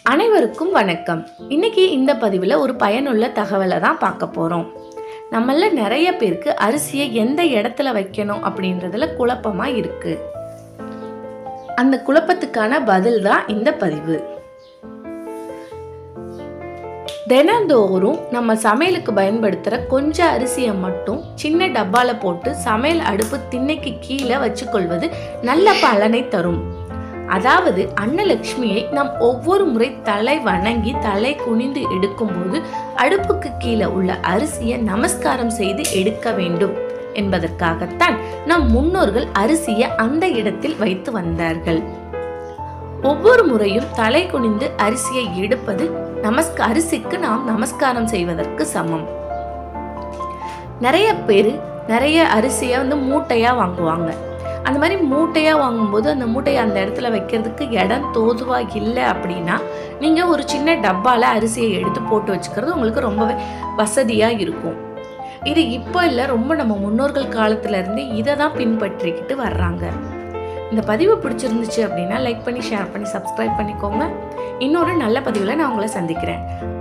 அனைவருக்கும் வணக்கம் இன்னைக்கு இந்த பதிவில் ஒரு பயனுள்ள தகவலை தான் பார்க்க போகிறோம் நம்மள நிறைய பேருக்கு அரிசியை எந்த இடத்துல வைக்கணும் அப்படின்றதுல குழப்பமாக இருக்கு அந்த குழப்பத்துக்கான பதில் தான் இந்த பதிவு தினந்தோறும் நம்ம சமையலுக்கு பயன்படுத்துகிற கொஞ்சம் அரிசியை மட்டும் சின்ன டப்பால போட்டு சமையல் அடுப்பு திண்ணைக்கு கீழே வச்சுக்கொள்வது நல்ல பலனை தரும் அதாவது அன்னலட்சுமியை நாம் ஒவ்வொரு முறை தலை வணங்கி தலை குனிந்து எடுக்கும்போது அடுப்புக்கு கீழே உள்ள அரிசியை நமஸ்காரம் செய்து எடுக்க வேண்டும் என்பதற்காகத்தான் நம் முன்னோர்கள் அரிசியை அந்த இடத்தில் வைத்து வந்தார்கள் ஒவ்வொரு முறையும் தலை குனிந்து அரிசியை எடுப்பது நமஸ்க அரிசிக்கு நாம் நமஸ்காரம் செய்வதற்கு சமம் நிறைய பேர் நிறைய அரிசியை வந்து மூட்டையா வாங்குவாங்க அந்த மாதிரி மூட்டையாக வாங்கும்போது அந்த மூட்டையை அந்த இடத்துல வைக்கிறதுக்கு இடம் தோதுவாக இல்லை அப்படின்னா நீங்கள் ஒரு சின்ன டப்பாவில் அரிசியை எடுத்து போட்டு வச்சுக்கிறது உங்களுக்கு ரொம்பவே வசதியாக இருக்கும் இது இப்போ இல்லை ரொம்ப நம்ம முன்னோர்கள் காலத்துல இருந்தே இதை தான் பின்பற்றிக்கிட்டு வர்றாங்க இந்த பதிவு பிடிச்சிருந்துச்சு அப்படின்னா லைக் பண்ணி ஷேர் பண்ணி சப்ஸ்கிரைப் பண்ணிக்கோங்க இன்னொரு நல்ல பதிவில் நான் உங்களை சந்திக்கிறேன்